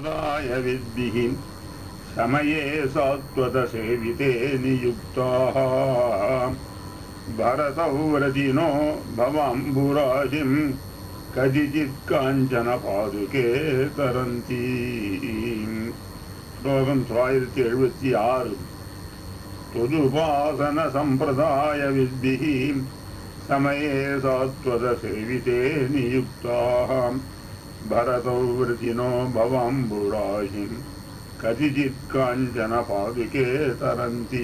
सम्प्रदाय विद्भिः समये सात्वतसेविते नियुक्ताः भरतौ व्रजिनो भवाम्बुराशिम् कदिचित् काञ्चन पादुके तरन्ति ஸ்லோகம் தொள்ளாயிரத்தி எழுபத்தி ஆறு தொதுபாசன சம்பிரதாய வித்திः समये सात्वतसेविते नियुक्ताः भरतौ वृतिनो भवाम्बुराशिम् कतिचित् काञ्चन पादुके तरन्ति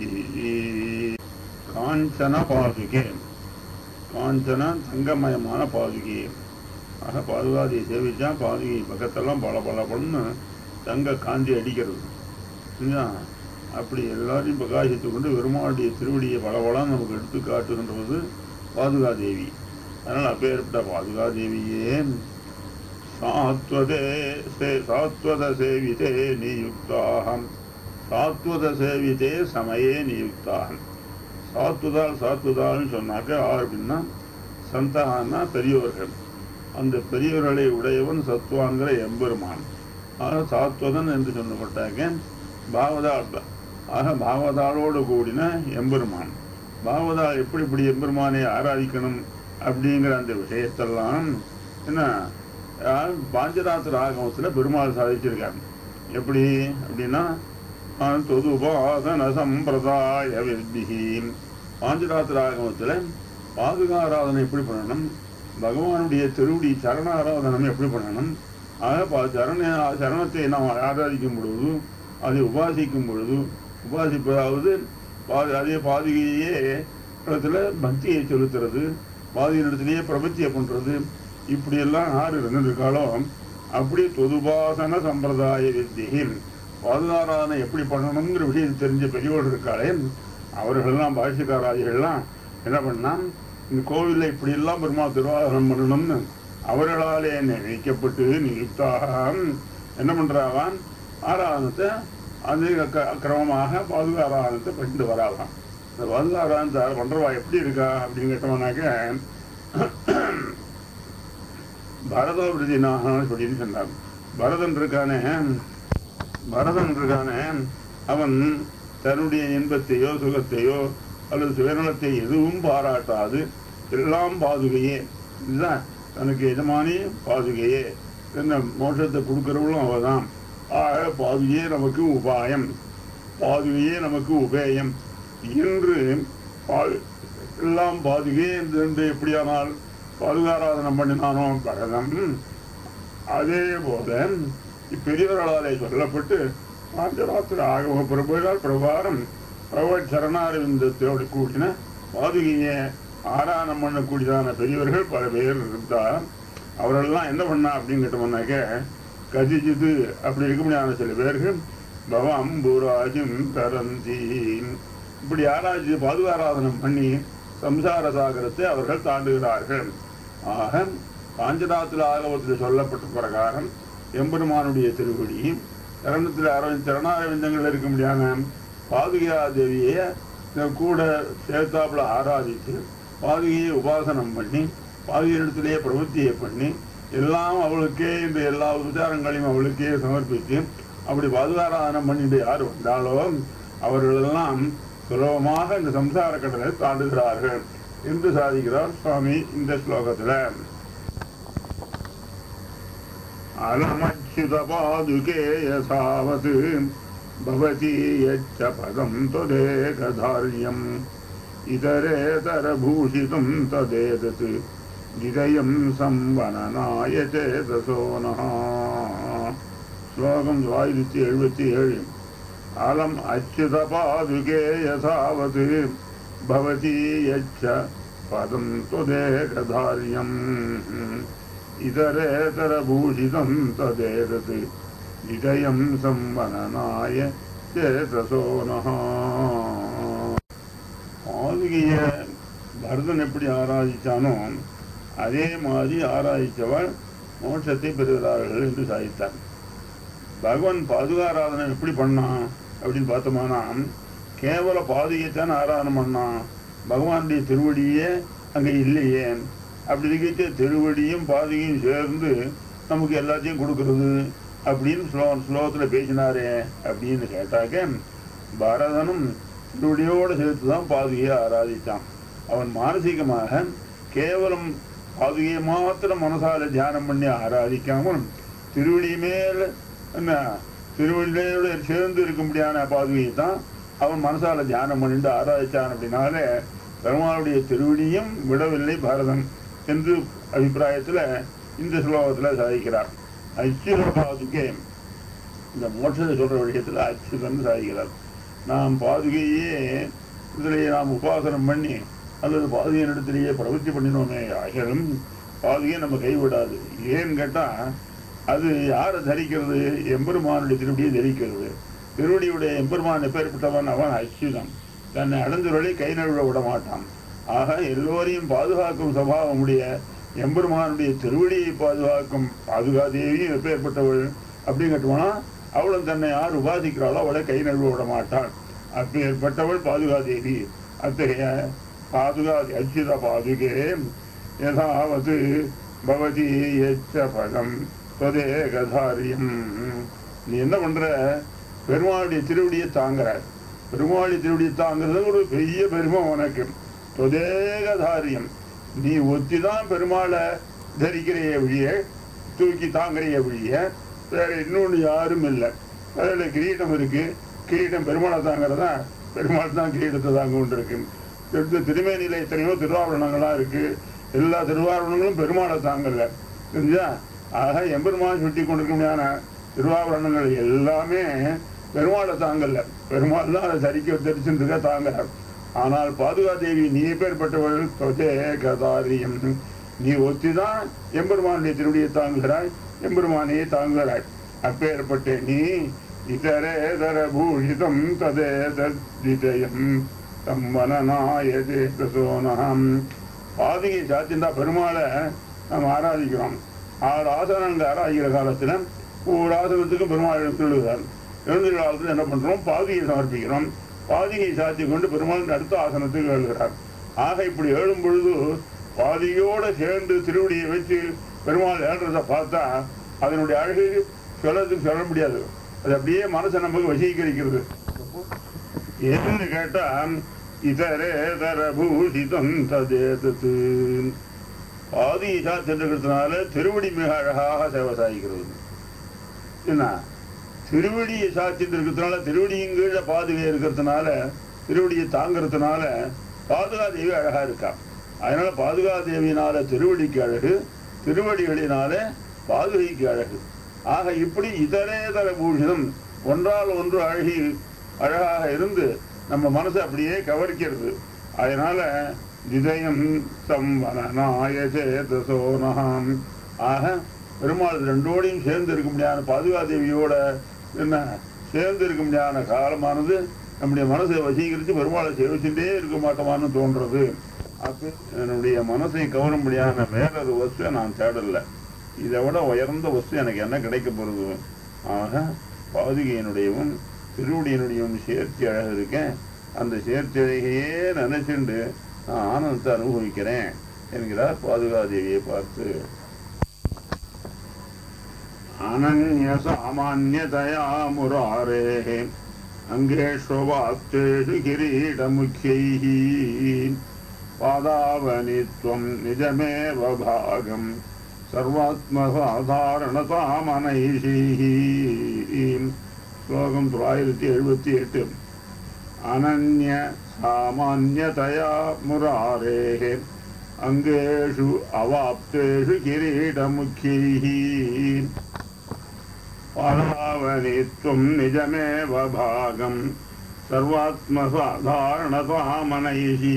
காஞ்சன பாதுகே காஞ்சன தங்கமயமான பாதுகை ஆக பாதுகாதியை சேவிச்சா பாதுகை பக்கத்தெல்லாம் பல பல பலன்னு தங்க காந்தி அடிக்கிறது சரிங்களா? அப்படி எல்லாரையும் பிரகாசித்து கொண்டு பெருமாளுடைய திருவடியை பலபலம் நமக்கு எடுத்து காட்டுகின்றது பாதுகாதேவி அதனால் அப்பேற்பட்ட பாதுகாதேவியே சாத்வதே சே- சாத்வத சேவிதே நியுக்தாகம் சாத்வத சேவிதே சமயே நியுக்தாகம் சாத்துதால் சாத்துதால்னு சொன்னாக்க யார் அப்படின்னா சந்தானா பெரியவர்கள் அந்த பெரியவர்களை உடையவன் சத்துவாங்கிற எம்பெருமான் ஆக சாத்வதன் என்று சொல்லப்பட்டாங்க பாவதாள் ஆக பாவதாளோடு கூடின எம்பெருமான் பாவதாள் எப்படி இப்படி எம்பெருமானை ஆராதிக்கணும் அப்படிங்கிற அந்த விஷயத்தெல்லாம் என்ன ஆஹ், பாஞ்சராத்திர ஆகமத்தில் பெருமாள் சாதிச்சிருக்காங்க எப்படி அப்படின்னா ஆஹ், தொதுபாதன சம்பிரதாய வித்திஹி பாஞ்சராத்திர ஆகமத்தில் பாதுகாராதனை எப்படி பண்ணணும் பகவானுடைய திருவடி சரண ஆராதனம் எப்படி பண்ணணும் ஆக பா- சரண சரணத்தை நாம் ஆராதிக்கும் பொழுது அதை உபாசிக்கும் பொழுது உபாசிப்பதாவது பா- அதே பாதுகையே இடத்துல பக்தியை செலுத்துறது பாதியிடத்திலேயே பிரபத்தியை பண்றது இப்படியெல்லாம் யார் இருந்திருக்காளோ அப்படி தொதுபாசன சம்பிரதாய வித்தியில் பாதுகாராதனை எப்படி பண்ணணுங்கிற விஷயம் தெரிஞ்ச பெரியவர்கள் இருக்காளே அவர்கள்லாம் பாஷ்யக்காராதிகள்லாம் என்ன பண்ணா இந்த கோவிலில் இப்படியெல்லாம் பெருமாள் திருவாரணம் பண்ணணும்னு அவர்களாலே நினைக்கப்பட்டு நியுக்தாக என்ன பண்றாவான் ஆராதனத்தை அது க- கிரமமாக பாதுகா ஆராதனத்தை பண்ணிட்டு வராவான் இந்த பாதுகா ஆராதனத்தை பண்றவா எப்படி இருக்கா அப்படின்னு கேட்டோம்னாக்க பரத விருதினாகனு சொல்லிட்டு சொன்னார் பரதன் இருக்கானே பரதன் இருக்கானே அவன் தன்னுடைய இன்பத்தையோ சுகத்தையோ அல்லது சுயநலத்தை எதுவும் பாராட்டாது எல்லாம் பாதுகையே இதுதான் தனக்கு எஜமானி பாதுகையே என்ன மோட்சத்தை கொடுக்கிறவளும் அவதான் ஆக பாதுகையே நமக்கு உபாயம் பாதுகையே நமக்கு உபேயம் என்று பா- எல்லாம் பாதுகை என்று எப்படியானால் பாதுகாராதனம் பண்ணினானோ பரதம் அதே போல இப்பெரியவர்களாலே சொல்லப்பட்டு பாஞ்சராத்திர ஆகம பிரபுகளால் பிரபாரம் பிரபட் சரணாரவிந்தத்தோடு கூடின பாதுகையை ஆராதனம் பண்ணக்கூடியதான பெரியவர்கள் பல பேர் இருந்தார் அவரெல்லாம் என்ன பண்ணா அப்படின்னு கேட்டோம்னாக்க கதிஜிது அப்படி இருக்க முடியாத சில பேர்கள் பவ அம்புராஜும் தரந்தி இப்படி ஆராய்ச்சி பாதுகாராதனம் பண்ணி சம்சார சாகரத்தை அவர்கள் தாண்டுகிறார்கள் ஆக பாஞ்சராத்திர ஆகவத்தில் சொல்லப்பட்ட பிரகாரம் எம்பெருமானுடைய திருவடி சரணத்தில் அரவிந்த் சரணாரவிந்தங்கள் இருக்க முடியாத பாதுகா தேவியை இந்த கூட சேர்த்தாப்புல ஆராதித்து பாதுகையை உபாசனம் பண்ணி பாதுகையிடத்திலேயே பிரவൃத்தியை பண்ணி எல்லாம் அவளுக்கே இந்த எல்லா உபச்சாரங்களையும் அவளுக்கே சமர்ப்பித்து அப்படி பாதுகாராதனம் பண்ணிட்டு யார் வந்தாலோ அவர்களெல்லாம் சுலபமாக இந்த சம்சார கடலை தாண்டுகிறார்கள் என்று சாதிக்கிறார் சுவாமி இந்த ஸ்லோகத்துல अलमच्युत पादुके यथावत् भवति यच्च पदं त्वदेकधार्यम् इतरेतरभूषितं तदेतत् विदयं संवननाय चेतसो नः श्लोकं द्वायुति एഴുപത്തി ഏഴ് अलम् अच्युतपादुके यथावत् भवति यच्च पदं त्वदेकधार्यम् इतरेतरभूषितं तदेतत् विजयं संवननाय चेतसो नः பாதுகைய பரதன் எப்படி ஆராதிச்சானோ அதே மாதிரி ஆராதிச்சவள் மோட்சத்தை பெறுகிறார்கள் என்று சாதித்தார் பகவான் பாதுகாராதனை எப்படி பண்ணான் அப்படின்னு பார்த்தோம்னா கேவல பாதுகைத்தான் ஆராதனை பண்ணான் பகவானுடைய திருவடியே அங்கே இல்லையே அப்படி இருக்க திருவடியும் பாதுகையும் சேர்ந்து நமக்கு எல்லாத்தையும் கொடுக்கறது அப்படின்னு ஸ்லோ ஸ்லோகத்தில் பேசினாரே அப்படின்னு கேட்டாக்க பரதனும் திருவடியோடு சேர்த்து தான் பாதுகையை ஆராதித்தான் அவன் மானசீகமாக கேவலம் பாதுகையை மாத்திரம் மனசால தியானம் பண்ணி ஆராதிக்காமல் திருவடி மேல் என்ன திருவள்ளியோடு சேர்ந்து இருக்கும்படியான பாதுகையை தான் அவன் மனசால தியானம் பண்ணிட்டு ஆராதிச்சான் அப்படின்னாலே பெருமாளுடைய திருவடியும் விடவில்லை பாரதன் என்று அபிப்பிராயத்துல இந்த ஸ்லோகத்துல சாதிக்கிறார் அச்சுர பாதுகை இந்த மோட்சத்தை சொல்ற விஷயத்துல அச்சுதன் சாதிக்கிறார் நாம் பாதுகையே இதிலேயே நாம் உபாசனம் பண்ணி அல்லது பாதுகையின் இடத்திலேயே பிரவൃத்தி பண்ணினோமே ஆகியும் பாதுகையை நம்ம கைவிடாது ஏன்னு கேட்டா அது யாரை தரிக்கிறது எம்பெருமானுடைய திருவடியை தரிக்கிறது திருவடியுடைய எம்பெருமான் எப்பேற்பட்டவன் அவன் அச்சுதன் தன்னை அடைந்தவர்களை கை நழுவ விட மாட்டான் ஆக எல்லோரையும் பாதுகாக்கும் சபாவம் உடைய எம்பெருமானுடைய திருவடியை பாதுகாக்கும் பாதுகாதேவியும் எப்பேற்பட்டவள் அப்படின்னு கேட்டோம்னா அவளும் தன்னை யார் உபாசிக்கிறாளோ அவளை கை நழுவ விட மாட்டாள் அப்பேற்பட்டவள் பாதுகாதேவி அத்தகைய பாதுகாதி அச்சுத பாதுகே யதாவது பவதி எச்ச பதம் தொதேகதாரியம் நீ என்ன பண்ற பெருமாளுடைய திருவடியை தாங்குற பெருமாளுடைய திருவடியை தாங்கிறது ஒரு பெரிய பெருமை உனக்கு தொதேகதாரியம் நீ ஒத்திதான் பெருமாளை தரிக்கிறைய வழிய தூக்கி தாங்குறைய வழிய வேற இன்னொன்று யாரும் இல்லை அதில் கிரீடம் இருக்கு கிரீடம் பெருமாளை தாங்கிறதா பெருமாள் தான் கிரீடத்தை தாங்க கொண்டு இருக்கு எடுத்து திருமேனியில் எத்தனையோ திருவாபரணங்கள்லாம் இருக்கு எல்லா திருவாபரணங்களும் பெருமாளை தாங்கல புரிஞ்சா ஆக எம்பெருமான் சுட்டி கொண்டிருக்க திருவாபரணங்கள் எல்லாமே பெருமாளை தாங்கல பெருமாள் தான் அதை தரிக்க தரிச்சுட்டு இருக்க தாங்குறார் ஆனால் பாதுகாதேவி நீ பேர்பட்டவள் தொதே கதாரியம் நீ ஒத்திதான் எம்பெருமானுடைய திருவடியை தாங்குகிறாய் எம்பெருமானையே தாங்குகிறாய் அப்பேற்பட்ட நீ இதரேதர பூஷிதம் ததே தத்விஜயம் தம்மனாயதே தசோனம் பாதிகை சாத்திண்டா பெருமாளை நம்ம ஆராதிக்கிறோம் ஆறு ஆசனங்கள் ஆராதிக்கிற காலத்தில் ஒவ்வொரு ஆசனத்துக்கும் பெருமாள் எழுந்துள்ளார் எழுந்துள்ள காலத்தில் என்ன பண்றோம் பாதியை சமர்ப்பிக்கிறோம் பாதியை சாத்தி கொண்டு பெருமாள் அடுத்த ஆசனத்துக்கு எழுகிறார் ஆக இப்படி எழும் பொழுது பாதியோட சேர்ந்து திருவடியை வச்சு பெருமாள் ஏழுறத பார்த்தா அதனுடைய அழகு சொல்லதுக்கு சொல்ல முடியாது அது அப்படியே மனசை நமக்கு வசீகரிக்கிறது என்னன்னு கேட்டா இதரே தர பூஷிதம் ததேதத்து பாதியை சாத்திருக்கிறதுனால திருவடி மிக அழகாக சேவை சாதிக்கிறது என்ன திருவடியை சாத்திட்டு இருக்கிறதுனால திருவடியின் கீழே பாதுகை இருக்கிறதுனால திருவடியை தாங்கிறதுனால பாதுகாதேவி அழகா இருக்கா அதனால பாதுகாதேவியினால திருவடிக்கு அழகு திருவடிகளினால பாதுகைக்கு அழகு ஆக இப்படி இதரேதர பூஷிதம் ஒன்றால் ஒன்று அழகி அழகாக இருந்து நம்ம மனசை அப்படியே கவர்க்கிறது அதனால விஜயம் சம்பனாயசேதசோனகம் ஆக பெருமாள் ரெண்டோடையும் சேர்ந்து இருக்க முடியாத பாதுகாதேவியோட என்ன சேர்ந்து இருக்க முடியாத காலமானது நம்முடைய மனசை வசீகரித்து பெருமாளை சேவிச்சுட்டே இருக்க மாட்டோமான்னு தோன்றது அப்ப என்னுடைய மனசை கவர முடியாத வேற ஒரு வஸ்துவை நான் தேடல இதை விட உயர்ந்த வஸ்து எனக்கு என்ன கிடைக்க போறது ஆக பாதுகையினுடையவும் திருவடியினுடையவும் சேர்த்தி அழகு இருக்கேன் அந்த சேர்த்தி அழகையே நினைச்சுண்டு நான் ஆனந்தத்தை அனுபவிக்கிறேன் என்கிறார் பாதுகாதேவியை பார்த்து அனன்ய சாமான்யதயா முராரேः அங்கேஷ்வவாப்தேஷு கிரீடமுख्यैः பாதாவனித்வம் நிஜமேவ பாகம் சர்வாத்மசாதாரணதாமனைஷீः ஸ்லோகம் தொள்ளாயிரத்தி எழுபத்தி எட்டு அனன்ய சாமான்யதயா முராரேः அங்கேஷு அவாப்தேஷு கிரீடமுख्यैः பாதாவனித்வம் நிஜமேவ பாகம் சர்வாத்மசாதாரணதாமனைஷீ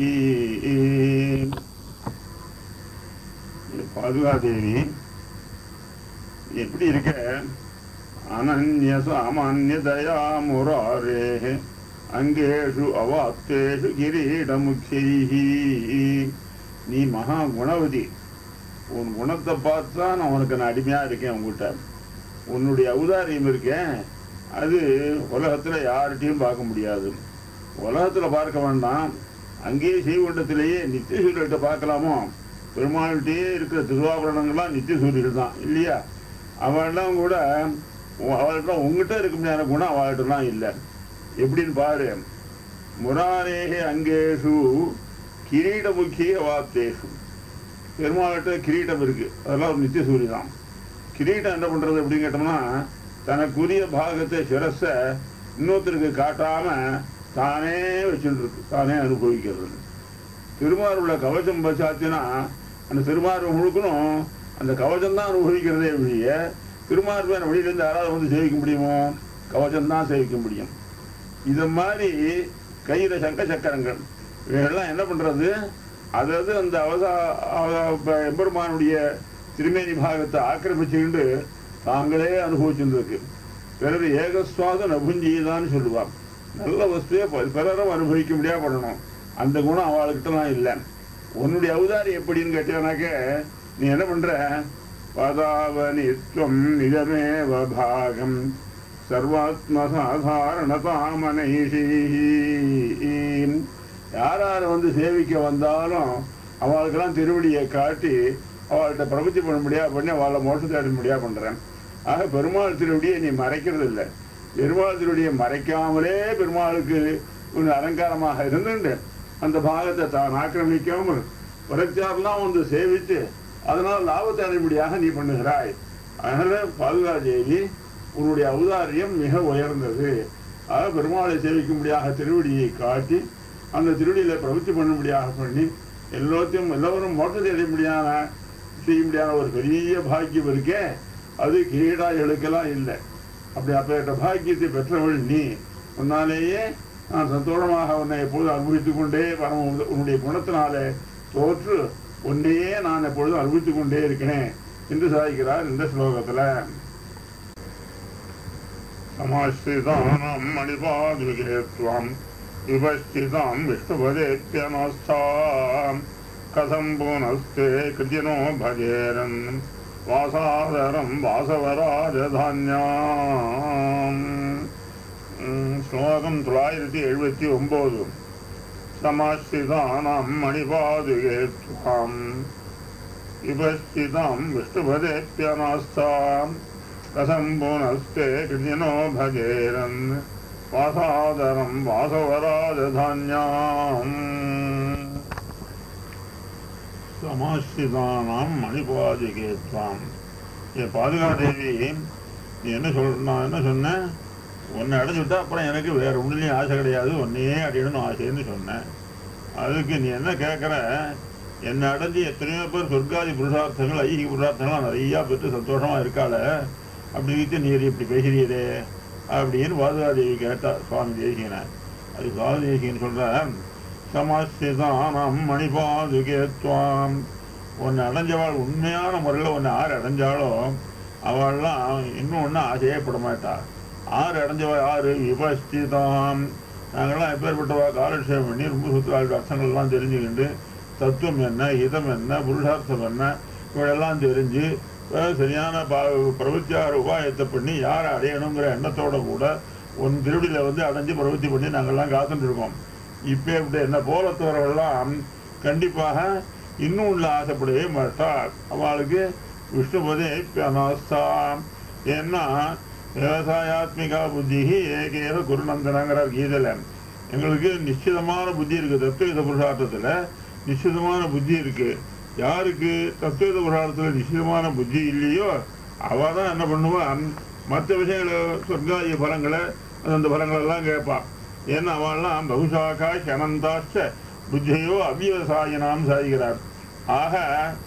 பாதுகாதேவி எப்படி இருக்க அனன்ய சாமான்யதயா முராரே அங்கேஷு அவாப்தேஷு கிரீடமுக்கியைஹி நீ மகா குணவதி உன் குணத்தை பார்த்தா நான் உனக்கு நான் அடிமையா இருக்கேன் உங்ககிட்ட உன்னுடைய ஔதாரியம் இருக்கேன் அது உலகத்துல யார்கிட்டையும் பார்க்க முடியாது உலகத்துல பார்க்க வேண்டாம் அங்கேயே செய்வண்டத்திலேயே நித்திய சூரியர்கிட்ட பார்க்கலாமோ பெருமாள்கிட்டயே இருக்கிற திருவாபரணங்கள்லாம் நித்திய சூரியர்கள் தான் இல்லையா அவெல்லாம் கூட உ- அவள்கிட்ட உங்ககிட்ட இருக்க முடியாத குணம் அவள்கிட்டலாம் இல்லை எப்படின்னு பாரு முராரேகே அங்கேஷு கிரீட முக்கிய வாத்தேஷு பெருமாள்கிட்ட கிரீட்டம் இருக்கு அதெல்லாம் ஒரு நித்திய சூரி தான் கிரீட்டம் என்ன பண்றது அப்படின்னு கேட்டோம்னா தனக்குரிய பாகத்தை சிரஸ இன்னொருத்தருக்கு காட்டாம தானே வச்சுட்டு இருக்கு தானே அனுபவிக்கிறது திருமாருள்ள கவசம் வச்சாச்சுன்னா அந்த திருமாறு முழுக்கணும் அந்த கவசம் தான் அனுபவிக்கிறதே ஒழிய திருமாறு பேர் வெளியிலேருந்து யாராவது வந்து சேவிக்க முடியுமோ கவசம் தான் சேவிக்க முடியும் இது மாதிரி கையில சங்க சக்கரங்கள் இவைகள்லாம் என்ன பண்றது அதாவது அந்த அவசா அவ- ப- எம்பெருமானுடைய திருமேனி பாகத்தை ஆக்கிரமிச்சுக்கிண்டு தாங்களே அனுபவிச்சுட்டு இருக்கு பிறர் ஏகஸ்வாத நபுஞ்சிதான்னு சொல்லுவான் நல்ல வஸ்துவே ப- பிறரும் அனுபவிக்க முடியா பண்ணணும் அந்த குணம் அவளுக்கிட்டலாம் இல்லை உன்னுடைய அவதாரி எப்படின்னு கேட்டேனாக்க நீ என்ன பண்ற பதாவனித்வம் நிஜமேவ பாகம் சர்வாத்ம சாதாரணதாமனைஷீ யார் யார் வந்து சேவிக்க வந்தாலும் அவளுக்கெல்லாம் திருவடியை காட்டி அவள்கிட்ட பிரபத்தி பண்ண முடியா பண்ணி அவளை மோட்சத்தை அடைய முடியா பண்றேன் ஆக பெருமாள் திருவடியை நீ மறைக்கிறது இல்லை பெருமாள் திருவடியை மறைக்காமலே பெருமாளுக்கு ஒரு அலங்காரமாக இருந்துண்டு அந்த பாகத்தை தான் ஆக்கிரமிக்காமல் பிரச்சாரெல்லாம் வந்து சேவித்து அதனால் லாபத்தை அடைபடியாக நீ பண்ணுகிறாய் அதனால பாதுகாதேவி உன்னுடைய ஔதாரியம் மிக உயர்ந்தது ஆக பெருமாளை சேவிக்கும்படியாக திருவடியை காட்டி அந்த திருவடியில பிரவൃத்தி பண்ணும்படியாக பண்ணி எல்லாத்தையும் எல்லோரும் மோட்டத்தை அடையும்படியான செய்யும்படியான ஒரு பெரிய பாக்கியம் இருக்கே அது கிரீடாய்களுக்கெல்லாம் இல்லை அப்படி அப்பேற்ற பாக்கியத்தை பெற்றவள் நீ உன்னாலேயே நான் சந்தோஷமாக உன்னை எப்பொழுதும் அனுபவித்துக் கொண்டே பரம உந்த- உன்னுடைய குணத்தினாலே தோற்று உன்னையே நான் எப்பொழுதும் அனுபவித்துக் கொண்டே இருக்கிறேன் என்று சாதிக்கிறார் இந்த ஸ்லோகத்துல சமாஸ்திதானம் மணிபாதுகேத்வாம் விபஸ்திதாம் விஷ்ணுபதேத்யனஸ்தாம் கதம் புனஸ்தே கிருதினோ பஜேரன் வாசாதரம் வாசவராஜதான்யாம் ம், ஸ்லோகம் தொள்ளாயிரத்தி எழுபத்தி ஒன்பது சமாஸ்திதானம் மணிபாதுகேத்வாம் விபஸ்திதாம் விஷ்ணுபதேத்யனஸ்தாம் கதம் புனஸ்தே கிருதினோ பஜேரன் வாசாதரம் வாசவராஜதான்யாம் சமாஸ்திதானாம் மணிபாதிகேத்வாம் ஏ பாதுகாதேவி நீ என்ன சொல் நான் என்ன சொன்னேன் உன்னை அடைஞ்சுட்டா அப்புறம் எனக்கு வேற ஒன்றுலையும் ஆசை கிடையாது உன்னையே அடையணும்னு ஆசைன்னு சொன்னேன் அதுக்கு நீ என்ன கேட்குற என்னை அடைஞ்சு எத்தனையோ பேர் சொர்க்காதி புருஷார்த்தங்கள் ஐகிக புருஷார்த்தங்கள்லாம் நிறையா பெற்று சந்தோஷமா இருக்காள அப்படின்னு நீர் இப்படி பேசுறீரே அப்படின்னு பாதுகாதேவி கேட்டா சுவாமி தேசிகனை அது சுவாமி தேசிகன் சொல்ற சமாஸ்திதானம் மணிபாதுகேத்வாம் உன்னை அடைஞ்சவாள் உண்மையான முறையில் உன்னை ஆறு அடைஞ்சாலோ அவள்லாம் இன்னும் ஒன்றும் ஆசையே பட மாட்டா ஆறு அடைஞ்சவா ஆறு விபஸ்திதாம் நாங்கள்லாம் எப்பேற்பட்டவா காலட்சேபம் பண்ணி ரொம்ப சுற்றுலாவுடைய அர்த்தங்கள்லாம் தெரிஞ்சுக்கிண்டு தத்துவம் என்ன ஹிதம் என்ன புருஷார்த்தம் என்ன இவளெல்லாம் தெரிஞ்சு அஹ், சரியான பா பிரவத்தியார உபாயத்தை பண்ணி யாரை அடையணுங்கிற எண்ணத்தோட கூட உன் திருவடியில் வந்து அடைஞ்சு பிரவத்தி பண்ணி நாங்கள்லாம் காத்துட்டு இருக்கோம் இப்போ இப்படி என்ன போலத்தவர்கள்லாம் கண்டிப்பாக இன்னும் உள்ள ஆசைப்படவே மாட்டார் அவளுக்கு விஷ்ணுபதே பியனாஸ்தாம் ஏன்னா விவசாயாத்மிகா புத்தி ஏகேவ குருநந்தனங்கிறார் கீதையில எங்களுக்கு நிச்சயமான புத்தி இருக்கு தத்துவ புருஷார்த்தத்துல நிச்சயமான புத்தி இருக்கு யாருக்கு தத்துவ புருஷார்த்தத்துல நிச்சயமான புத்தி இல்லையோ அவ தான் என்ன பண்ணுவா மற்ற விஷயங்களை சொர்க்காய பலங்களை அந்த பலங்களெல்லாம் கேட்பா ஏன்னா அவள்லாம் பகுசாக்கா சனந்தாச்ச புத்தியோ அவ்வியவசாயினாம் சாதிக்கிறார் ஆக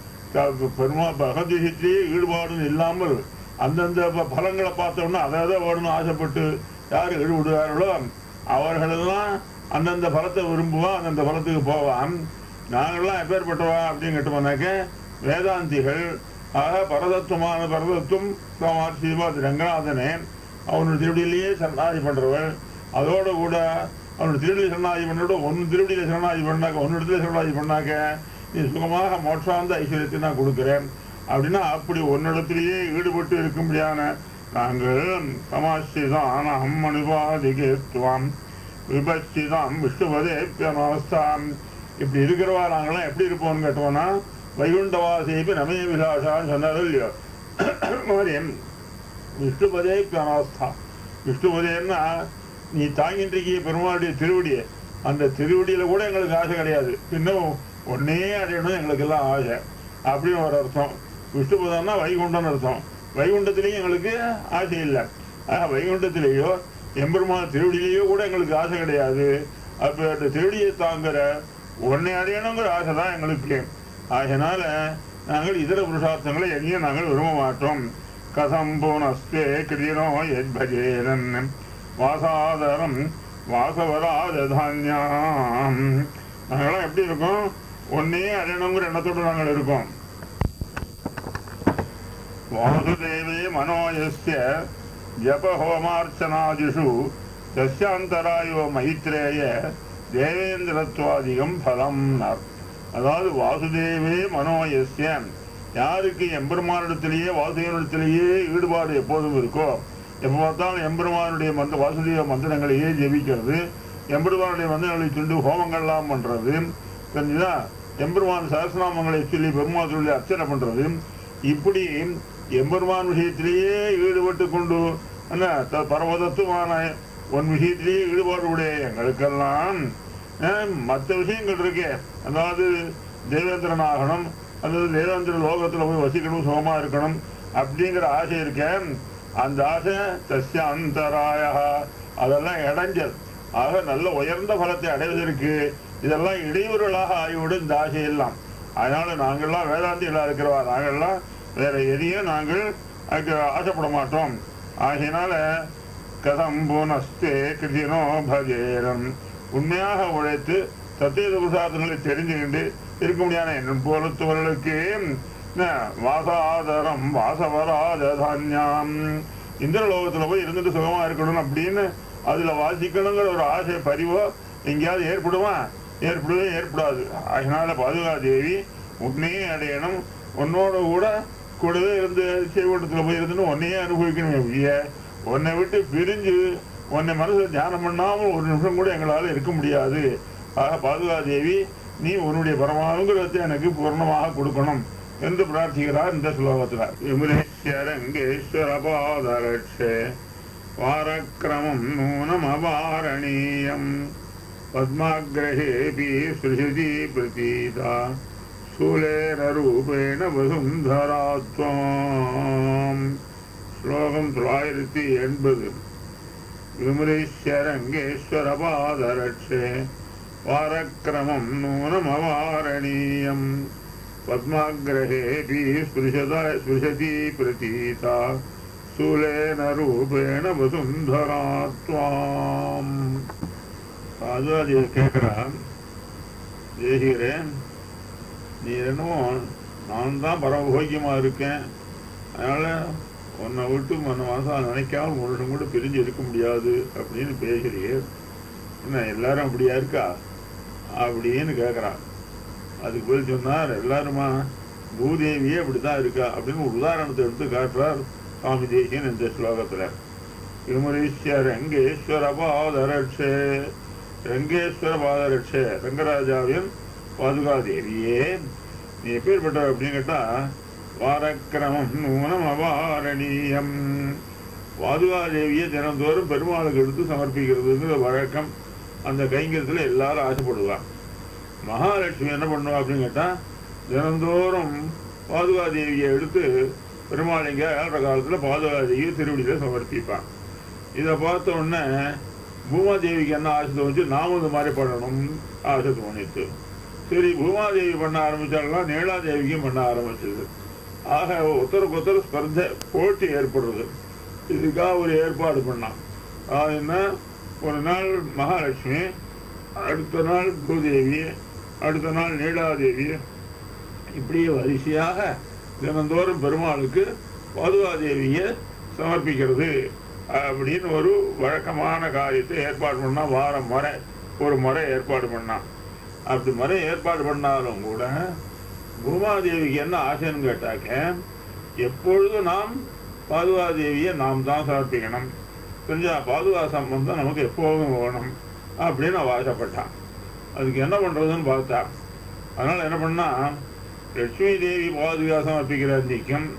க- பெருமா பகவத்கீதையிலேயே ஈடுபாடும் இல்லாமல் அந்தந்த ப- பலங்களை பார்த்தோம்னா அதை அதை வேணும்னு ஆசைப்பட்டு யார் ஈடுபடுவார்களோ அவர்களெல்லாம் அந்தந்த பலத்தை விரும்புவா அந்தந்த பலத்துக்கு போவான் நாங்கள்லாம் எப்பேற்பட்டவா அப்படின்னு கேட்டோம்னாக்க வேதாந்திகள் ஆக பரதத்துவமான பரதத்துவம் சுவாமி ஸ்ரீபாத் ரங்கநாதனே அவனுடைய திருவடியிலேயே சரணாதி பண்றவள் அதோட கூட அவனுடைய திருவடி சரணாதி பண்ணோட ஒன்னு திருவடியில சரணாதி பண்ணாக்க ஒன்னு இடத்துல சரணாதி பண்ணாக்க நீ சுகமாக மோட்சாந்த ஐஸ்வர்யத்தை நான் கொடுக்கிறேன் அப்படின்னா அப்படி ஒன்னிடத்திலேயே ஈடுபட்டு இருக்கும்படியான நாங்கள் சமாஸ்திதான் அம்மணிபாதிகேத்துவாம் விபஸ்திதாம் விஷ்ணுபதேப்பியமாஸ்தாம் இப்படி இருக்கிறவா நாங்களாம் எப்படி இருப்போம்னு கேட்டோம்னா வைகுண்டவாசிப்பு நமே விலாசான்னு சொன்னாரோ இல்லையோ மாதிரி விஷ்ணுபதே பிரணாஸ்தா விஷ்ணுபதேன்னா நீ தாங்கிட்டு இருக்கிய பெருமாளுடைய திருவடியை அந்த திருவடியில கூட எங்களுக்கு ஆசை கிடையாது இன்னும் ஒன்னே அடையணும் எங்களுக்கு எல்லாம் ஆசை அப்படின்னு ஒரு அர்த்தம் விஷ்ணுபதம்னா வைகுண்டம்னு அர்த்தம் வைகுண்டத்திலையும் எங்களுக்கு ஆசை இல்லை ஆக வைகுண்டத்திலேயோ எம்பெருமான் திருவடியிலேயோ கூட எங்களுக்கு ஆசை கிடையாது அப்ப அந்த திருவடியை தாங்குற ஒன்னை அடையணுங்கிற ஆசை தான் எங்களுக்கு ஆகையினால நாங்கள் இதர புருஷார்த்தங்களை எங்கேயும் நாங்கள் விரும்ப மாட்டோம் கதம் போனஸ்தே கிரியனோ எத்பஜேரன் வாசாதரம் வாசவராஜதான்யாம் நாங்களாம் எப்படி இருக்கோம் ஒன்னே அடையணுங்கிற எண்ணத்தோடு நாங்கள் இருக்கோம் வாசுதேவே மனோயஸ்ய ஜபஹோமார்ச்சனாதிஷு தஸ்யாந்தராயோ மைத்ரேய தேவேந்திரத்வாதிகம் பலம் அதாவது வாசுதேவே மனோயஸ்ய யாருக்கு எம்பெருமானிடத்திலேயே வாசுதேவனிடத்திலேயே ஈடுபாடு எப்போதும் இருக்கோ எப்போ பார்த்தாலும் எம்பெருமானுடைய மந்த வாசுதேவ மந்திரங்களையே ஜெபிக்கிறது எம்பெருமானுடைய மந்திரங்களை சொல்லி ஹோமங்கள்லாம் பண்றது தெரிஞ்சுதா எம்பெருமான் சகசிரநாமங்களை சொல்லி பெருமாள் சொல்லி அர்ச்சனை பண்றது இப்படி எம்பெருமான் விஷயத்திலேயே ஈடுபட்டு கொண்டு என்ன த- பரமதத்துவமான உன் விஷயத்திலேயே ஈடுபாடு உடைய எங்களுக்கெல்லாம் மற்ற விஷயங்கள் இருக்கே அதாவது தேவேந்திரன் ஆகணும் அல்லது தேவேந்திர லோகத்துல போய் வசிக்கணும் சுகமா இருக்கணும் அப்படிங்கிற ஆசை இருக்கேன் அந்த ஆசை தஸ்ய அந்தராய அதெல்லாம் இடைஞ்சல் ஆக நல்ல உயர்ந்த பலத்தை அடைவதற்கு இதெல்லாம் இடையூறுகளாக ஆகிவிடும் இந்த ஆசையெல்லாம் அதனால நாங்கள்லாம் வேதாந்திகளா இருக்கிறவா நாங்கள்லாம் வேற எதையும் நாங்கள் அதுக்கு ஆசைப்பட மாட்டோம் ஆகையினால கதம் புனஸ்தே கிருதினோ பஜேரம் உண்மையாக உழைத்து சத்திய புருஷார்த்தங்களை தெரிஞ்சுக்கிண்டு இருக்க முடியாத என்னும் பொறுத்தவர்களுக்கு என்ன, வாசாதரம் வாசவராஜ தானியம் இந்திரலோகத்துல போய் இருந்துட்டு சுகமா இருக்கணும் அப்படின்னு அதுல வாசிக்கணுங்கிற ஒரு ஆசை பரிவோ எங்கேயாவது ஏற்படுமா ஏற்படவே ஏற்படாது அதனால பாதுகா தேவி உன்னையே அடையணும் உன்னோட கூட கூடவே இருந்து செய்வட்டத்தில் போய் இருந்துன்னு உன்னையே அனுபவிக்கணும் ஒழிய உன்னை விட்டு பிரிஞ்சு உன்னை மனசுல தியானம் பண்ணாமல் ஒரு நிமிஷம் கூட எங்களால் இருக்க முடியாது ஆக பாதுகா தேவி நீ உன்னுடைய பரமானுங்கிறதை எனக்கு பூர்ணமாக கொடுக்கணும் என்று பிரார்த்திக்கிறார் இந்த ஸ்லோகத்துல விமலேஸ்வரங்கேஸ்வர பாதரட்சே வாரக்கிரமம் நூனம் அபாரணீயம் பத்மாகிரகேபி சுருதி பிரதீதா சூலேன ரூபேண வசுந்தராத்வாம் ஸ்லோகம் தொள்ளாயிரத்தி எண்பது விமலேஸ்வரங்கேஸ்வர பாதரட்சே வாரக்கிரமம் நூனம் அவாரணீயம் பத்மாகிரகேபி ஸ்பிருஷத ஸ்பிருஷதி பிரதீதா சூலேன ரூபேண வசுந்தராத்வாம் ராஜாஜி கேட்கிறான் தேசிகிறேன் நீ என்னமோ நான் தான் பரமபோக்கியமா இருக்கேன் அதனால உன்னை விட்டு உன்னை மனசால் நினைக்காம ஒரு நிமிஷம் கூட பிரிஞ்சு இருக்க முடியாது அப்படின்னு பேசுறீர் என்ன எல்லாரும் அப்படியா இருக்கா அப்படின்னு கேட்குறான் அதுக்கு பதில் சொன்னார் எல்லாருமா பூதேவியே அப்படித்தான் இருக்கா அப்படின்னு ஒரு உதாரணத்தை எடுத்து காட்டுறார் சுவாமி தேசியன் இந்த ஸ்லோகத்துல விமரீஸ்வர ரங்கேஸ்வர பாதரட்சே ரங்கேஸ்வர பாதரட்சே ரங்கராஜாவின் பாதுகாதேவியே நீ எப்பேற்பட்டவர் அப்படின்னு கேட்டா வாரக்கிரமம் நூனம் அவாரணீயம் பாதுகாதேவியை தினந்தோறும் பெருமாளுக்கு எடுத்து சமர்ப்பிக்கிறதுங்கிற வழக்கம் அந்த கைங்கரியத்துல எல்லாரும் ஆசைப்படுவாங்க மகாலட்சுமி என்ன பண்ணுவா அப்படின்னு கேட்டா தினந்தோறும் பாதுகாதேவியை எடுத்து பெருமாள் இங்க ஏழரை காலத்துல பாதுகாதேவியை திருவடியில சமர்ப்பிப்பான் இதை பார்த்த உடனே பூமாதேவிக்கு என்ன ஆசை தோணுச்சு நாமும் இந்த மாதிரி பண்ணணும் ஆசை தோணிச்சு சரி பூமாதேவி பண்ண ஆரம்பிச்சாங்கன்னா நீலாதேவிக்கும் பண்ண ஆரம்பிச்சது ஆக ஒருத்தருக்கு ஒருத்தர் ஸ்பர்தை போட்டி ஏற்படுறது இதுக்காக ஒரு ஏற்பாடு பண்ணான் அது என்ன ஒரு நாள் மகாலட்சுமி அடுத்த நாள் பூதேவி அடுத்த நாள் நீலாதேவி இப்படியே வரிசையாக தினந்தோறும் பெருமாளுக்கு பாதுகாதேவியை சமர்ப்பிக்கிறது அப்படின்னு ஒரு வழக்கமான காரியத்தை ஏற்பாடு பண்ணா வாரம் முறை ஒரு முறை ஏற்பாடு பண்ணான் அப்படி முறை ஏற்பாடு பண்ணாலும் கூட பூமாதேவிக்கு என்ன ஆசைன்னு கேட்டாக்க எப்பொழுதும் நாம் பாதுகாதேவியை நாம் தான் சமர்ப்பிக்கணும் தெரிஞ்சா பாதுகா சம்பந்தம் நமக்கு எப்போதும் வேணும் அப்படின்னு அவ ஆசைப்பட்டான் அதுக்கு என்ன பண்றதுன்னு பார்த்தா அதனால என்ன பண்ணா லட்சுமி தேவி பாதுகா சமர்ப்பிக்கிற அன்னைக்கும்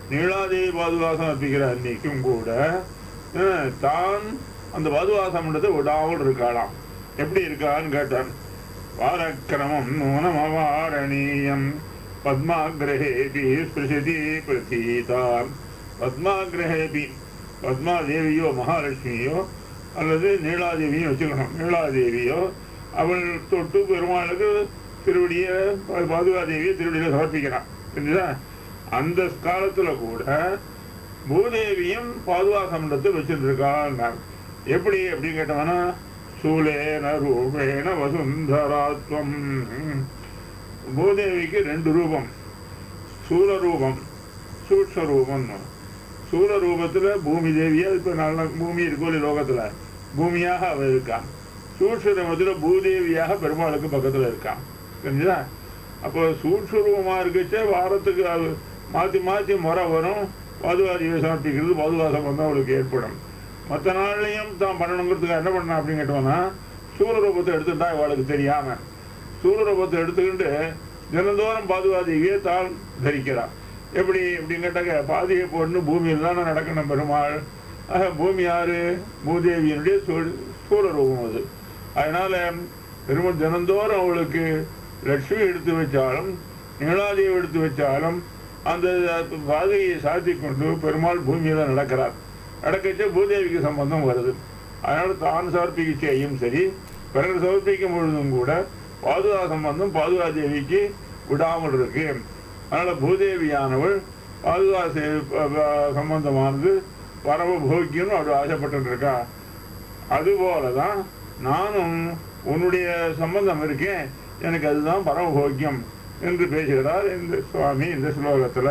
நீளாதேவி பாதுகாசம் அர்ப்பிக்கிற அன்னைக்கும் கூட அஹ், தான் அந்த பாதுகாசம்ன்றதை விடாமல் இருக்காளாம் எப்படி இருக்கான்னு கேட்டான் வாரக்கிரமம் நூனமவாரணீயம் பத்மாகிரகேபி ஸ்பிருஷதி பிரதீதாம் பத்மாகிரகேபி பத்மாதேவியோ மகாலட்சுமியோ அல்லது நீலாதேவியும் வச்சுக்கணும் நீலாதேவியோ அவள் தொட்டு பெருமாளுக்கு திருவடிய பாதுகாதேவியை திருவடியில சமர்ப்பிக்கிறான் புரிஞ்சுதா அந்த காலத்துல கூட பூதேவியும் பாதுகாசமண்டத்தை வச்சிருக்காங்க எப்படி அப்படின்னு கேட்டவனா சூலேன ரூபேன வசுந்தராத்வம் பூதேவிக்கு ரெண்டு ரூபம் சூல ரூபம் சூக்ஷ ரூபம் சூல ரூபத்துல பூமி தேவியா இப்ப நல்ல பூமி இருக்கோலி லோகத்துல பூமியாக அவ இருக்கான் சூக்ஷ ரூபத்துல பூதேவியாக பெருமாளுக்கு பக்கத்துல இருக்கான் தெரிஞ்சுதா அப்போ சூக்ஷ ரூபமா இருக்கச்சே வாரத்துக்கு அது மாத்தி மாத்தி முறை வரும் பாதுகாதியை சமர்ப்பிக்கிறது பாதுகாசம் வந்து அவளுக்கு ஏற்படும் மற்ற நாள்லையும் தான் பண்ணணுங்கிறதுக்கு என்ன பண்ண அப்படின்னு கேட்டோம்னா சூர ரூபத்தை எடுத்துட்டா இவளுக்கு தெரியாம சூர ரூபத்தை எடுத்துக்கிட்டு தினந்தோறும் பாதுகாதியை தான் தரிக்கிறான் எப்படி அப்படின்னு கேட்டாக்க பாதியை பொண்ணு பூமியில் தானே நடக்கணும் பெருமாள் ஆக பூமி யாரு பூதேவியினுடைய சூழ்- சூர ரூபம் அது அதனால பெருமாள் தினந்தோறும் அவளுக்கு லட்சுமி எடுத்து வச்சாலும் நீலாதேவி எடுத்து வச்சாலும் அந்த பாதையை சாத்தி கொண்டு பெருமாள் பூமியில நடக்கிறார் நடக்கச்சே பூதேவிக்கு சம்பந்தம் வருது அதனால தான் சமர்ப்பிக்கையும் சரி பிறகு சமர்ப்பிக்கும் பொழுதும் கூட பாதுகா சம்பந்தம் பாதுகா தேவிக்கு விடாமல் இருக்கு அதனால பூதேவியானவள் பாதுகா சே- ப- ப- சம்பந்தமானது பரம போக்கியம்னு அவள் ஆசைப்பட்டு இருக்கா அதுபோலதான் நானும் உன்னுடைய சம்பந்தம் இருக்கேன் எனக்கு அதுதான் பரம போக்கியம் என்று பேசுகிறார் இந்த சுவாமி இந்த ஸ்லோகத்துல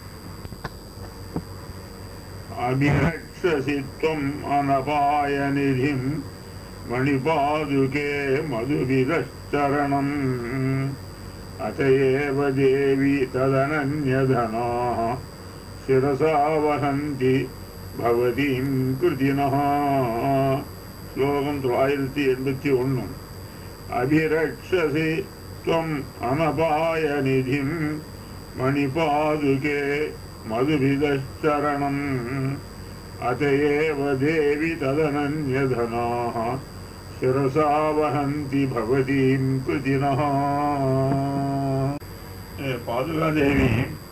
அபிரக்ஷசித்வம் அனபாயநிதிம் மணிபாதுகே மதுவிதச்சரணம் அதையேவ தேவி ததனன்யதனா சிரசா வசந்தி பவதீம் கிருதினः ஸ்லோகம் தொள்ளாயிரத்தி எண்பத்தி ஒன்று அபிரக்ஷசி त्वम् अनपायनिधिम् मणिपादुके मधुभिदश्चरणम् अत एव देवि तदनन्यधनाः शिरसा वहन्ति भवतीम् कृतिनः பாதுகாதேவி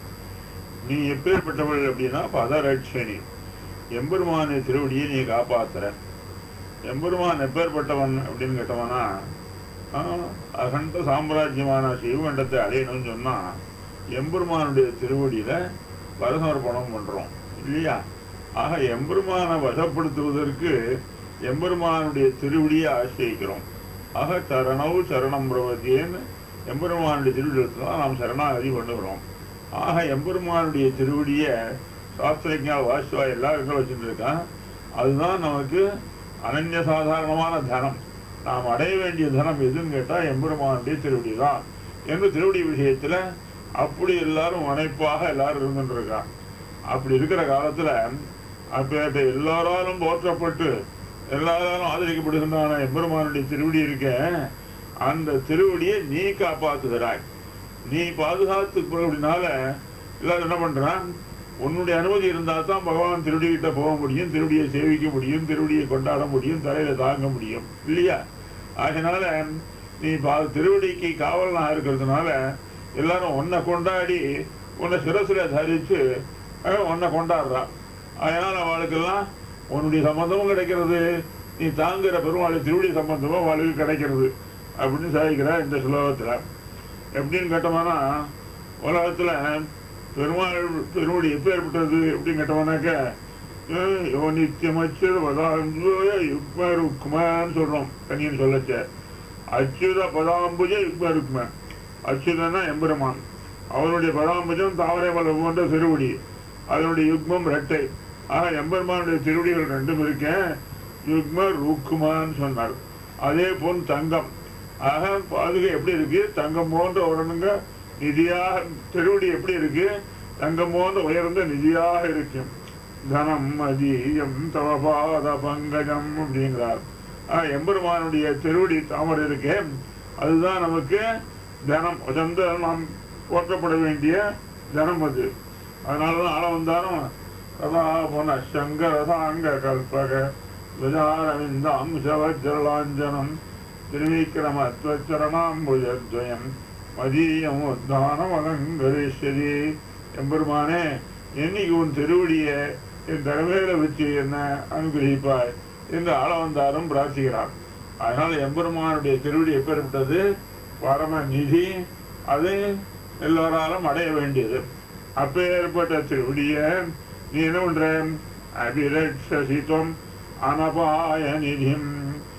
நீ எப்பேற்பட்டவள் அப்படின்னா பதரட்சணி எம்பெருமானை திருவடியை நீ காப்பாத்துற எம்பெருமான் எப்பேற்பட்டவன் அப்படின்னு கேட்டவனா ஆஹ், அகண்ட சாம்ராஜ்யமான சிவகண்டத்தை அடையணும்னு சொன்னா எம்பெருமானுடைய திருவடியில வரசமர்ப்பணம் பண்றோம் இல்லையா ஆக எம்பெருமானை வசப்படுத்துவதற்கு எம்பெருமானுடைய திருவடியை ஆசிரியிக்கிறோம் ஆக சரணவு சரணம் பிரவதியேன்னு எம்பெருமானுடைய திருவிழத்தில் தான் நாம் சரணாகதி பண்ணுகிறோம் ஆக எம்பெருமானுடைய திருவடியை சாஸ்திரஜா வாசுவா எல்லாரும் வச்சுட்டு இருக்கான் அதுதான் நமக்கு அனன்ய சாதாரணமான தனம் நாம் அடைய வேண்டிய தனம் எதுன்னு கேட்டால் எம்பெருமானுடைய திருவடி தான் என்று திருவடி விஷயத்துல அப்படி எல்லாரும் முனைப்பாக எல்லாரும் இருந்துட்டு இருக்கான் அப்படி இருக்கிற காலத்துல அப்பேட்ட எல்லாராலும் போற்றப்பட்டு எல்லாராலும் ஆதரிக்கப்படுகின்றான எம்பெருமானுடைய திருவடி இருக்க அந்த திருவடியை நீ காப்பாத்துகிறாய் நீ பாதுகாத்து அப்படினால எல்லாரும் என்ன பண்றான் உன்னுடைய அனுமதி இருந்தால் தான் பகவான் திருவடி கிட்ட போக முடியும் திருவடியை சேவிக்க முடியும் திருவடியை கொண்டாட முடியும் தலையில தாங்க முடியும் இல்லையா அதனால நீ பா திருவடிக்கு காவலனா இருக்கிறதுனால எல்லாரும் உன்னை கொண்டாடி உன்னை சிரசுல தரிச்சு அஹ், உன்னை கொண்டாடுறா அதனால அவளுக்கெல்லாம் உன்னுடைய சம்பந்தமும் கிடைக்கிறது நீ தாங்குற பெருமாளை திருவடி சம்பந்தமும் அவளுக்கு கிடைக்கிறது அப்படின்னு சாதிக்கிறா இந்த ஸ்லோகத்துல எப்படின்னு கேட்டோம்னா உலகத்துல பெருமாள் பெருமாள் எப்பேற்பட்டது அப்படின்னு கேட்டோம்னாக்க அஹ், யோ நித்தியமச்சர் வதாஞ்சோய யுக்ம ருக்மான்னு சொல்றோம் கண்ணியன் சொல்லச்ச அச்சுத பதாம்புஜ யுக்ம ருக்ம அச்சுதனா எம்பெருமான் அவனுடைய பதாம்புஜம் தாவரை மலர் போன்ற திருவடி அதனுடைய யுக்மம் ரெட்டை ஆக எம்பெருமானுடைய திருவடிகள் ரெண்டும் இருக்கேன் யுக்ம ருக்குமான்னு சொன்னார் அதே போல் தங்கம் ஆக பாதுகை எப்படி இருக்கு தங்கம் போன்ற உடனுங்க நிதியாக திருவடி எப்படி இருக்கு தங்கம் போன்ற உயர்ந்த நிதியாக இருக்கு தனம் மதியம் தவபாத பங்கஜம் அப்படிங்கிறார் ஆக எம்பெருமானுடைய திருவடி தாமரை இருக்கே அதுதான் நமக்கு தனம் உயர்ந்த நாம் போற்றப்பட வேண்டிய தனம் அது அதனாலதான் ஆள வந்தாரும் சதா புன சங்கரசாங்க கல்பக துஜாரவிந்தாம்சவஜலாஞ்சனம் திருவிக்கிரமத்வச்சரணாம்புஜத்வயம் மதியம் உத்தானம் அலங்கரேஸ்வரி எம்பெருமானே என்னைக்கு உன் திருவடியை என் தலைமையில வச்சு என்ன அனுகிரகிப்பாய் என்று ஆள வந்தாரும் பிரார்த்திக்கிறார் அதனால எம்பெருமானுடைய திருவடி எப்பேற்பட்டது பரம நிதி அது எல்லோராலும் அடைய வேண்டியது அப்பேற்பட்ட திருவடிய நீ என்ன பண்ற அபிரட்சித்துவம் அனபாய நிதியம்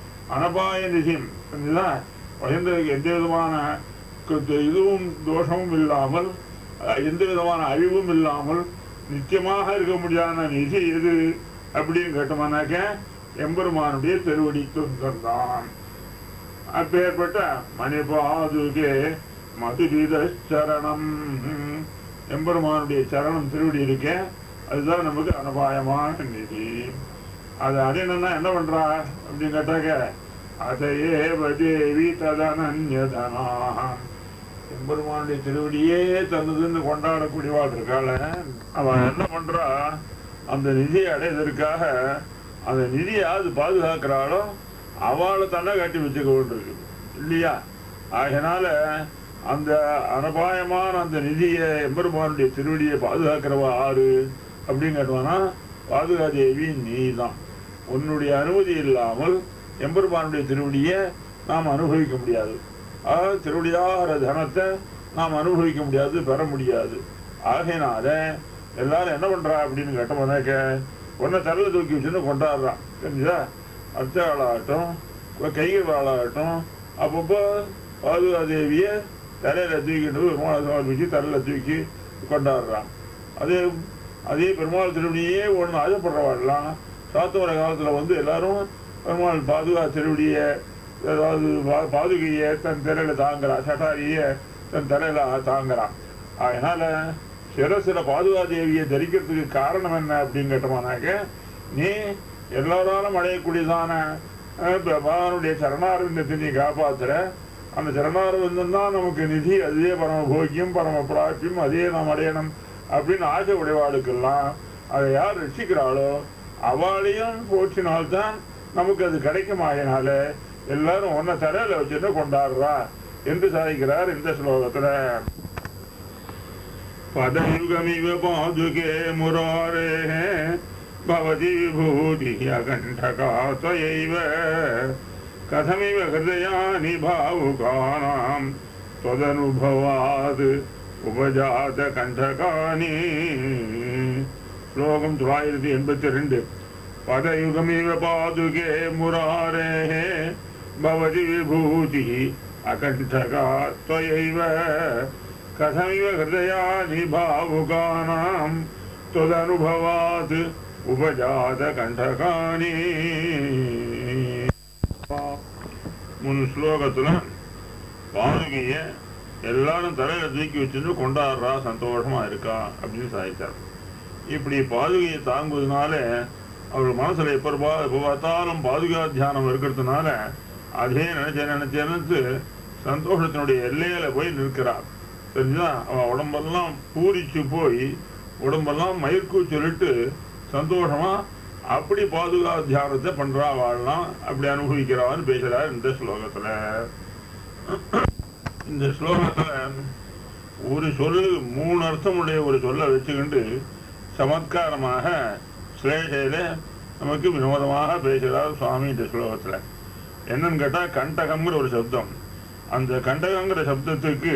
அனபாய நிதியம் புரிஞ்சுதா? எந்த எந்த விதமான கு- இதுவும் தோஷமும் இல்லாமல் அஹ், எந்த விதமான அழிவும் இல்லாமல் நிச்சயமாக இருக்க முடியாத நிதி எது அப்படின்னு கேட்டோம்னாக்க எம்பெருமானுடைய திருவடி துந்தந்தான் அப்பேற்பட்ட மணிபாதுகே மதுரித சரணம் எம்பெருமானுடைய சரணம் திருவடி இருக்கே அதுதான் நமக்கு அனுபாயமான நிதி அதை அடையணும்னா என்ன பண்றா அப்படின்னு கேட்டாக்க அதையே தேவி ததனன்யதனா எம்பெருமானுடைய திருவடியே தந்ததுன்னு கொண்டாடக்கூடியவாள் இருக்காள அவன் என்ன பண்றா அந்த நிதியை அடைவதற்காக அந்த நிதியை யாரு பாதுகாக்கிறாளோ அவளை தன்னை கட்டி வச்சுக்க வேண்டியிருக்கு இல்லையா ஆகையினால அந்த அனபாயமான அந்த நிதியை எம்பெருமானுடைய திருவடியை பாதுகாக்கிறவ ஆறு அப்படின்னு கேட்டோம்னா பாதுகாதேவி நீ தான் உன்னுடைய அனுமதி இல்லாமல் எம்பெருமானுடைய திருவடியை நாம் அனுபவிக்க முடியாது அதாவது திருவடியாகிற தனத்தை நாம் அனுபவிக்க முடியாது பெற முடியாது ஆகையினால எல்லாரும் என்ன பண்றா அப்படின்னு கேட்டோம்னாக்க உன்னை தரல தூக்கி வச்சுன்னு கொண்டாடுறான் தெரிஞ்சா அர்ச்சாளாகட்டும் கைகள் வாழாகட்டும் அப்பப்போ பாதுகாதேவியை தலையில தூக்கிட்டு பெருமாள் சமர்ப்பிச்சு தலையில தூக்கி கொண்டாடுறான் அதே அதே பெருமாள் திருவடியே ஒன்று ஆசைப்படுறவாடலாம் சாத்துவர காலத்துல வந்து எல்லாரும் பெருமாள் பாதுகா திருவடியை ஏதாவது பா- பாதுகையை தன் திரையில தாங்குறான் சட்டாரியை தன் திரையில தாங்குறான் அதனால சிரசில பாதுகா தேவியை தரிக்கிறதுக்கு காரணம் என்ன அப்படின்னு கேட்டோம்னாக்க நீ எல்லாராலும் அடையக்கூடியதான அஹ், ப- பகவானுடைய சரணாரவிந்தத்தை நீ காப்பாத்துற அந்த சரணாரவிந்தம் தான் நமக்கு நிதி அதுவே பரம போக்கியம் பரம பிராப்பியம் அதே நாம் அடையணும் அப்படின்னு ஆசை உடையவாளுக்கெல்லாம் அதை யார் ரசிக்கிறாளோ அவளையும் போற்றினால்தான் நமக்கு அது கிடைக்கும் ஆகினால எல்லாரும் ஒன்ன தரையில வச்சுட்டு கொண்டாடுறா என்று சாதிக்கிறார் இந்த ஸ்லோகத்துல பதயுகமிவ பாதுகே முராரே பவதி விபூதி அகண்டகா त्वयैव கதமிவ ஹிருதயானி பாவுகானாம் त्वदनुभवात् உபஜாத கண்டகானி ஸ்லோகம் தொள்ளாயிரத்தி எண்பத்தி ரெண்டு பதயுகமிவ பாதுகே முராரே பவதி விபூதி அகண்டகா त्वयैव कथमिव हृदयानि भावुकानां त्वदनुभवात् उपजातकण्ठकानि முன் ஸ்லோகத்துல பாதுகைய எல்லாரும் தலையில தூக்கி வச்சுட்டு கொண்டாடுறா சந்தோஷமா இருக்கா அப்படின்னு சாதிச்சார் இப்படி பாதுகையை தாங்குவதனால அவர் மனசுல எப்ப பா- எப்ப பார்த்தாலும் பாதுகா தியானம் இருக்கிறதுனால அதே நினைச்ச நினைச்ச நினைச்சு சந்தோஷத்தினுடைய எல்லையில போய் நிற்கிறார் தெரிஞ்சா அவன் உடம்பெல்லாம் பூரிச்சு போய் உடம்பெல்லாம் மயிர்கூச்சலிட்டு சந்தோஷமா அப்படி பாதுகா தியானத்தை பண்றா வாழலாம் அப்படி அனுபவிக்கிறான்னு பேசுறார் இந்த ஸ்லோகத்துல இந்த ஸ்லோகத்துல ஒரு சொல் மூணு அர்த்தமுடைய ஒரு சொல்லை வச்சுக்கிண்டு சமத்காரமாக ஸ்லேஷையில நமக்கு வினோதமாக பேசுகிறார் சுவாமி இந்த ஸ்லோகத்துல என்னன்னு கேட்டா கண்டகம்ங்கிற ஒரு சப்தம் அந்த கண்டகங்கிற சப்தத்துக்கு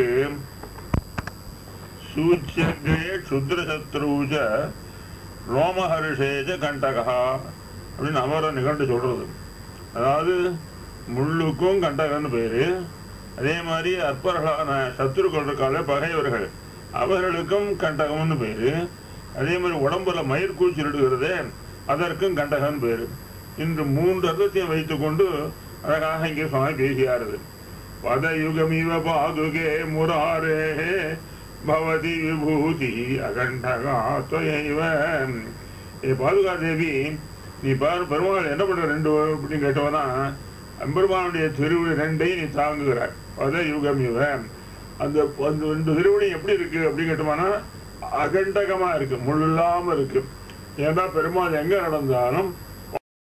சூச்சியகே க்ஷுத்ரசத்ரூஜ ரோமஹர்ஷேஜ கண்டகா அப்படின்னு அவரை நிகண்டு சொல்றது அதாவது முள்ளுக்கும் கண்டகன்னு பேரு அதே மாதிரி அற்பர்களான சத்துருக்கள் இருக்கால பகைவர்கள் அவர்களுக்கும் கண்டகம்னு பேரு அதே மாதிரி உடம்புல மயிர் கூச்சிடுகிறதே அதற்கும் கண்டகன் பேரு இன்று மூன்று அர்த்தத்தையும் வைத்துக்கொண்டு அழகாக இங்கே சுவாமி பேசியாருது பதயுகமிவ பாதுகே முராரே பவதி விபூதி அகண்டகா தொயைவ ஏ பாதுகா தேவி நீ பாரு பெருமாள் என்ன பண்ற ரெண்டு அப்படின்னு கேட்டவனா பெருமானுடைய திருவிழி ரெண்டையும் நீ தாங்குகிறாய் பத யுகம் இவ அந்த அந்த ரெண்டு திருவிழி எப்படி இருக்கு அப்படின்னு கேட்டோம்னா அகண்டகமா இருக்கு முள்ளாம இருக்கு ஏன்னா பெருமாள் எங்க நடந்தாலும்